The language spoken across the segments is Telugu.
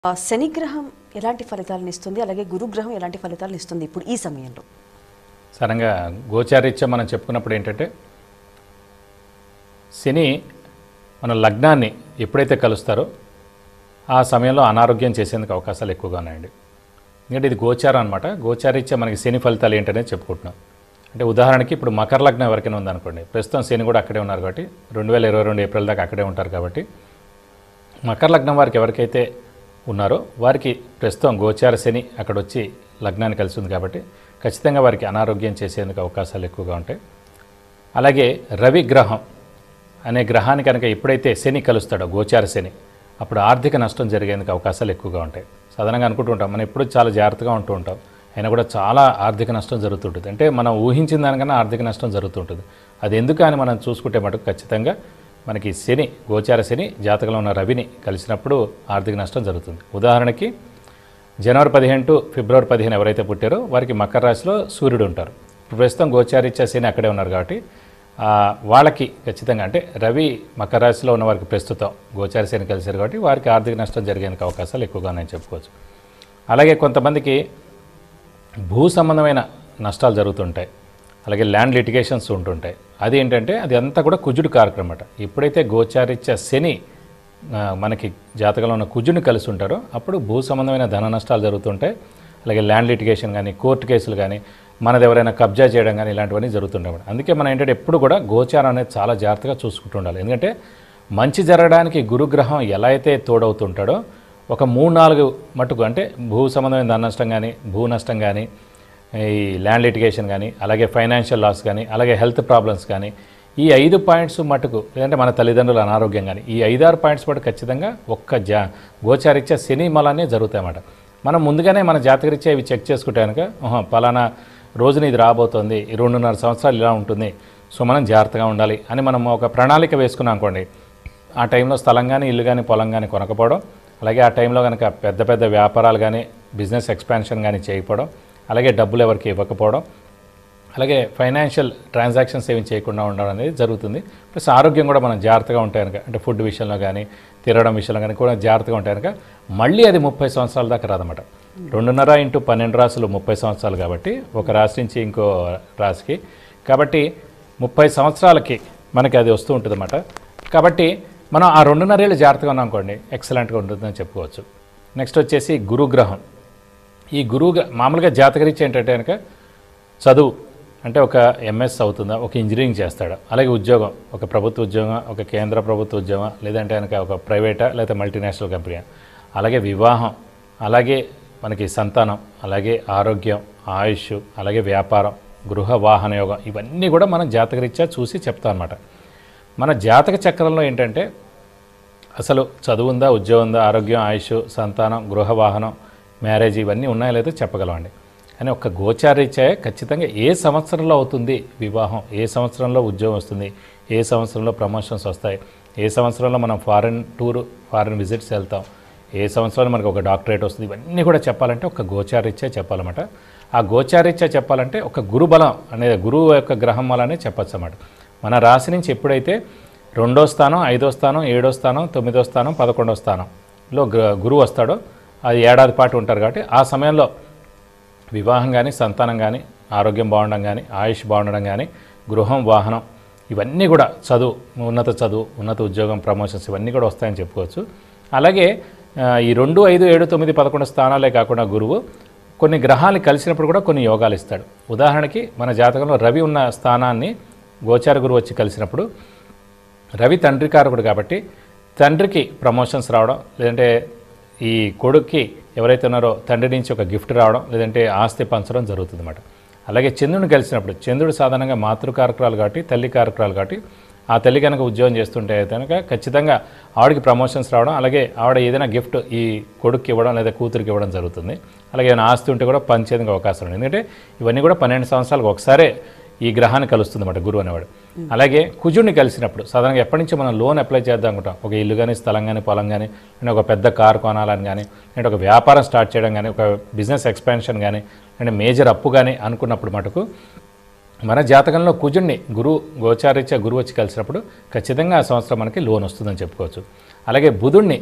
ఆ, శనిగ్రహం ఎలాంటి ఫలితాలను ఇస్తుంది అలాగే గురుగ్రహం ఎలాంటి ఫలితాలను ఇస్తుంది ఇప్పుడు ఈ సమయంలో సడన్గా గోచారీత్యం మనం చెప్పుకున్నప్పుడు ఏంటంటే శని మన లగ్నాన్ని ఎప్పుడైతే కలుస్తారో ఆ సమయంలో అనారోగ్యం చేసేందుకు అవకాశాలు ఎక్కువగా ఉన్నాయండి ఎందుకంటే ఇది గోచారం అనమాట గోచారీత్యం మనకి శని ఫలితాలు ఏంటనేది చెప్పుకుంటున్నాం అంటే ఉదాహరణకి ఇప్పుడు మకర లగ్నం ఎవరికైనా ఉందనుకోండి ప్రస్తుతం శని కూడా అక్కడే ఉన్నారు కాబట్టి రెండు వేల ఇరవై రెండు ఏప్రిల్ దాకా అక్కడే ఉంటారు కాబట్టి మకర లగ్నం వారికి ఎవరికైతే ఉన్నారో వారికి ప్రస్తుతం గోచార శని అక్కడ వచ్చి లగ్నాన్ని కలిసి ఉంది కాబట్టి ఖచ్చితంగా వారికి అనారోగ్యం చేసేందుకు అవకాశాలు ఎక్కువగా ఉంటాయి అలాగే రవి గ్రహం అనే గ్రహాన్ని కనుక ఎప్పుడైతే శని కలుస్తాడో గోచార శని అప్పుడు ఆర్థిక నష్టం జరిగేందుకు అవకాశాలు ఎక్కువగా ఉంటాయి సాధారణంగా అనుకుంటూ ఉంటాం మనం ఎప్పుడు చాలా జాగ్రత్తగా ఉంటూ ఉంటాం అయినా కూడా చాలా ఆర్థిక నష్టం జరుగుతుంటుంది అంటే మనం ఊహించిన దానికన్నా ఆర్థిక నష్టం జరుగుతుంటుంది అది ఎందుకు అని మనం చూసుకుంటే మటుకు ఖచ్చితంగా మనకి శని గోచార శని జాతకంలో ఉన్న రవిని కలిసినప్పుడు ఆర్థిక నష్టం జరుగుతుంది ఉదాహరణకి జనవరి పదిహేను టు ఫిబ్రవరి పదిహేను ఎవరైతే పుట్టారో వారికి మకర రాశిలో సూర్యుడు ఉంటారు ఇప్పుడు ప్రస్తుతం గోచారీత్యా శని అక్కడే ఉన్నారు కాబట్టి ఆ, వాళ్ళకి ఖచ్చితంగా అంటే రవి మకర రాశిలో ఉన్న వారికి ప్రస్తుతం గోచార శని కలిసారు కాబట్టి వారికి ఆర్థిక నష్టం జరిగేందుకు అవకాశాలు ఎక్కువగా ఉన్నాయని చెప్పుకోవచ్చు అలాగే కొంతమందికి భూ సంబంధమైన నష్టాలు జరుగుతుంటాయి అలాగే ల్యాండ్ లిటిగేషన్స్ ఉంటుంటాయి అది ఏంటంటే అది అంతా కూడా కుజుడు కార్యక్రమం అన్నమాట ఎప్పుడైతే గోచారిత్య శని ఆ, మనకి జాతకంలో ఉన్న కుజుని కలిసి ఉంటారో అప్పుడు భూ సంబంధమైన ధన నష్టాలు జరుగుతుంటాయి అలాగే ల్యాండ్ లిటిగేషన్ కానీ కోర్టు కేసులు కానీ మనది ఎవరైనా కబ్జా చేయడం కానీ ఇలాంటివన్నీ జరుగుతుంటాయి అన్నమాట. అందుకే మనం ఏంటంటే ఎప్పుడు కూడా గోచారం అనేది చాలా జాగ్రత్తగా చూసుకుంటూ ఉండాలి ఎందుకంటే మంచి జరగడానికి గురుగ్రహం ఎలా అయితే తోడవుతుంటాడో ఒక మూడు నాలుగు మటుకు అంటే భూ సంబంధమైన ధన నష్టం కానీ భూ నష్టం కానీ ఈ ల్యాండ్ లిటిగేషన్ కానీ అలాగే ఫైనాన్షియల్ లాస్ కానీ అలాగే హెల్త్ ప్రాబ్లమ్స్ కానీ ఈ ఐదు పాయింట్స్ మటుకు లేదంటే మన తల్లిదండ్రుల అనారోగ్యం కానీ ఈ ఐదారు పాయింట్స్ మటుకు ఖచ్చితంగా ఒక్క జా గోచారిత్య శని మలానే జరుగుతాయన్నమాట మనం ముందుగానే మన జాతకరీత్యా ఇవి చెక్ చేసుకుంటే కనుక "ఆహా, పలానా రోజున ఇది రాబోతోంది ఈ రెండున్నర సంవత్సరాలు ఇలా ఉంటుంది సో మనం జాగ్రత్తగా ఉండాలి అని మనం ఒక ప్రణాళిక వేసుకున్నాం అనుకోండి ఆ టైంలో స్థలం కానీ ఇల్లు కానీ పొలం కానీ కొనకపోవడం అలాగే ఆ టైంలో కనుక పెద్ద పెద్ద వ్యాపారాలు కానీ బిజినెస్ ఎక్స్పాన్షన్ కానీ చేయకపోవడం అలాగే డబ్బులు ఎవరికి ఇవ్వకపోవడం అలాగే ఫైనాన్షియల్ ట్రాన్సాక్షన్స్ ఏమి చేయకుండా ఉండడం అనేది జరుగుతుంది ప్లస్ ఆరోగ్యం కూడా మనం జాగ్రత్తగా ఉంటే కనుక అంటే ఫుడ్ విషయంలో కానీ తిరగడం విషయంలో కానీ కూడా జాగ్రత్తగా ఉంటే కనుక మళ్ళీ అది ముప్పై సంవత్సరాల దాకా రాదన్నమాట రెండున్నర ఇంటూ పన్నెండు రాసులు ముప్పై సంవత్సరాలు కాబట్టి ఒక రాశి నుంచి ఇంకో రాశికి కాబట్టి ముప్పై సంవత్సరాలకి మనకి అది వస్తూ ఉంటుందన్నమాట కాబట్టి మనం ఆ రెండున్నరేళ్ళు జాగ్రత్తగా ఉన్నాం అనుకోండి ఎక్సలెంట్గా ఉంటుందని చెప్పుకోవచ్చు నెక్స్ట్ వచ్చేసి గురుగ్రహం ఈ గురువు గ- మామూలుగా జాతకరీత్యా ఏంటంటే కనుక చదువు అంటే ఒక ఎంఎస్ అవుతుందా ఒక ఇంజనీరింగ్ చేస్తాడా అలాగే ఉద్యోగం ఒక ప్రభుత్వ ఉద్యోగం ఒక కేంద్ర ప్రభుత్వ ఉద్యోగం లేదంటే కనుక ఒక ప్రైవేటా లేదా మల్టీనేషనల్ కంపెనీ అలాగే వివాహం అలాగే మనకి సంతానం అలాగే ఆరోగ్యం ఆయుష్ అలాగే వ్యాపారం గృహ వాహన యోగం ఇవన్నీ కూడా మనం జాతకరీత్యా చూసి చెప్తాం అనమాట మన జాతక చక్రంలో ఏంటంటే అసలు చదువు ఉందా ఉద్యోగం ఉందా ఆరోగ్యం ఆయుష్ సంతానం గృహ వాహనం మ్యారేజ్ ఇవన్నీ ఉన్నాయో లేదో చెప్పగలమండి కానీ ఒక గోచారీత్యా ఖచ్చితంగా ఏ సంవత్సరంలో అవుతుంది వివాహం ఏ సంవత్సరంలో ఉద్యోగం వస్తుంది ఏ సంవత్సరంలో ప్రమోషన్స్ వస్తాయి ఏ సంవత్సరంలో మనం ఫారెన్ టూర్ ఫారెన్ విజిట్స్ వెళ్తాం ఏ సంవత్సరంలో మనకు ఒక డాక్టరేట్ వస్తుంది ఇవన్నీ కూడా చెప్పాలంటే ఒక గోచారీత్యా చెప్పాలన్నమాట ఆ గోచారీత్యా చెప్పాలంటే ఒక గురుబలం అనేది గురువు యొక్క గ్రహం వలనే చెప్పచ్చు అన్నమాట మన రాశి నుంచి ఎప్పుడైతే రెండో స్థానం ఐదో స్థానం ఏడో స్థానం తొమ్మిదో స్థానం పదకొండో స్థానంలో గ్ర- గురువు వస్తాడో అది ఏడాది పాటు ఉంటారు కాబట్టి ఆ సమయంలో వివాహం కానీ సంతానం కానీ ఆరోగ్యం బాగుండడం కానీ ఆయుష్ బాగుండడం కానీ గృహం వాహనం ఇవన్నీ కూడా చదువు ఉన్నత చదువు ఉన్నత ఉద్యోగం ప్రమోషన్స్ ఇవన్నీ కూడా వస్తాయని చెప్పుకోవచ్చు అలాగే ఆ, ఈ రెండు ఐదు ఏడు తొమ్మిది పదకొండు స్థానాలే కాకుండా గురువు కొన్ని గ్రహాలు కలిసినప్పుడు కూడా కొన్ని యోగాలు ఇస్తాడు ఉదాహరణకి మన జాతకంలో రవి ఉన్న స్థానాన్ని గోచార గురువు వచ్చి కలిసినప్పుడు రవి తండ్రి కారకుడు కాబట్టి తండ్రికి ప్రమోషన్స్ రావడం లేదంటే ఈ కొడుక్కి ఎవరైతే ఉన్నారో తండ్రి నుంచి ఒక గిఫ్ట్ రావడం లేదంటే ఆస్తి పంచడం జరుగుతుంది అన్నమాట అలాగే చంద్రుని కలిసినప్పుడు చంద్రుడు సాధారణంగా మాతృకారకురాలు కాబట్టి తల్లి కారకురాలు కాబట్టి ఆ తల్లి కనుక ఉద్యోగం చేస్తుంటే కనుక ఖచ్చితంగా ఆవిడకి ప్రమోషన్స్ రావడం అలాగే ఆవిడ ఏదైనా గిఫ్ట్ ఈ కొడుక్కి ఇవ్వడం లేదా కూతురికి ఇవ్వడం జరుగుతుంది అలాగే ఏదైనా ఆస్తి ఉంటే కూడా పంచేందుకు అవకాశం ఉంది ఎందుకంటే ఇవన్నీ కూడా పన్నెండు సంవత్సరాలకు ఒకసారే ఈ గ్రహాన్ని కలుస్తుంది అన్నమాట గురువు అనేవాడు అలాగే కుజుడిని కలిసినప్పుడు సాధారణంగా ఎప్పటి నుంచి మనం లోన్ అప్లై చేద్దాం అనుకుంటాం ఒక ఇల్లు కానీ స్థలం కానీ పొలం కానీ లేదా ఒక పెద్ద కారు కొనాలని కానీ లేదా ఒక వ్యాపారం స్టార్ట్ చేయడం కానీ ఒక బిజినెస్ ఎక్స్పాన్షన్ కానీ లేదా మేజర్ అప్పు కానీ అనుకున్నప్పుడు మటుకు మన జాతకంలో కుజుడిని గురువు గోచారీత్యా గురువు వచ్చి కలిసినప్పుడు ఖచ్చితంగా ఆ సంవత్సరం మనకి లోన్ వస్తుందని చెప్పుకోవచ్చు అలాగే బుధుడిని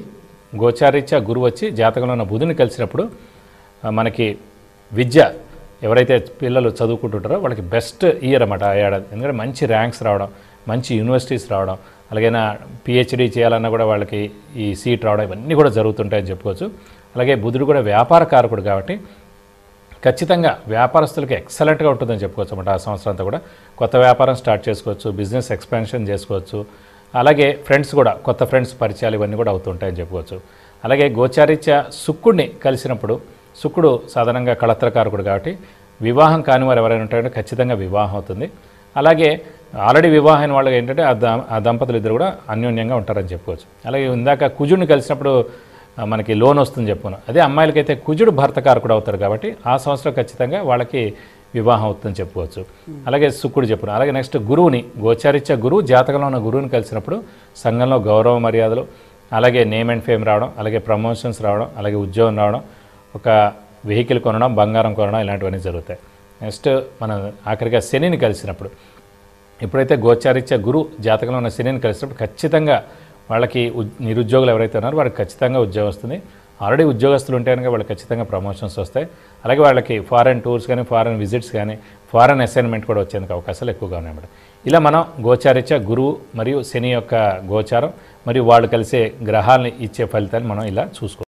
గోచారీత్యా గురువు వచ్చి జాతకంలో ఉన్న బుధుని కలిసినప్పుడు ఆ, మనకి విద్య ఎవరైతే పిల్లలు చదువుకుంటుంటారో వాళ్ళకి బెస్ట్ ఇయర్ అన్నమాట ఆ ఏడాది ఎందుకంటే మంచి ర్యాంక్స్ రావడం మంచి యూనివర్సిటీస్ రావడం అలాగే పిహెచ్డి చేయాలన్నా కూడా వాళ్ళకి ఈ సీట్ రావడం ఇవన్నీ కూడా జరుగుతుంటాయని చెప్పుకోవచ్చు అలాగే బుధుడు కూడా వ్యాపార కారకుడు కాబట్టి ఖచ్చితంగా వ్యాపారస్తులకి ఎక్సలెంట్గా ఉంటుందని చెప్పుకోవచ్చు అన్నమాట ఆ సంవత్సరం అంతా కూడా కొత్త వ్యాపారం స్టార్ట్ చేసుకోవచ్చు బిజినెస్ ఎక్స్పాన్షన్ చేసుకోవచ్చు అలాగే ఫ్రెండ్స్ కూడా కొత్త ఫ్రెండ్స్ పరిచయాలు ఇవన్నీ కూడా అవుతుంటాయని చెప్పుకోవచ్చు అలాగే గోచారీత్య శుక్రుడిని కలిసినప్పుడు శుక్రుడు సాధారణంగా కళత్రకారకుడు కాబట్టి వివాహం కాని వారు ఎవరైనా ఉంటారంటే ఖచ్చితంగా వివాహం అవుతుంది అలాగే ఆల్రెడీ వివాహం అయిన వాళ్ళకి ఏంటంటే ఆ దా ఆ దంపతులు ఇద్దరు కూడా అన్యోన్యంగా ఉంటారని చెప్పుకోవచ్చు అలాగే ఇందాక కుజుడిని కలిసినప్పుడు ఆ, మనకి లోన్ వస్తుంది చెప్పుకున్నాం అదే అమ్మాయిలకైతే కుజుడు భర్తకారకుడు అవుతారు కాబట్టి ఆ సంవత్సరం ఖచ్చితంగా వాళ్ళకి వివాహం అవుతుందని చెప్పుకోవచ్చు అలాగే శుక్రుడు చెప్పును అలాగే నెక్స్ట్ గురువుని గోచారిత్య గురువు జాతకంలో ఉన్న గురువుని కలిసినప్పుడు సంఘంలో గౌరవ మర్యాదలు అలాగే నేమ్ అండ్ ఫేమ్ రావడం అలాగే ప్రమోషన్స్ రావడం అలాగే ఉద్యోగం రావడం ఒక వెహికల్ కొనడం బంగారం కొనడం ఇలాంటివన్నీ జరుగుతాయి నెక్స్ట్ మనం ఆఖరిగా శనిని కలిసినప్పుడు ఎప్పుడైతే గోచారిత్య గురు జాతకంలో ఉన్న శనిని కలిసినప్పుడు ఖచ్చితంగా వాళ్ళకి ఉద్- నిరుద్యోగులు ఎవరైతే ఉన్నారో వాళ్ళకి ఖచ్చితంగా ఉద్యోగం వస్తుంది ఆల్రెడీ ఉద్యోగస్తులు ఉంటే కనుక వాళ్ళకి ఖచ్చితంగా ప్రమోషన్స్ వస్తాయి అలాగే వాళ్ళకి ఫారెన్ టూర్స్ కానీ ఫారెన్ విజిట్స్ కానీ ఫారెన్ అసైన్మెంట్ కూడా వచ్చేందుకు అవకాశాలు ఎక్కువగా ఉన్నాయన్నమాట ఇలా మనం గోచారిత్య గురువు మరియు శని యొక్క గోచారం మరియు వాళ్ళు కలిసే గ్రహాలని ఇచ్చే ఫలితాన్ని మనం ఇలా చూసుకోవాలి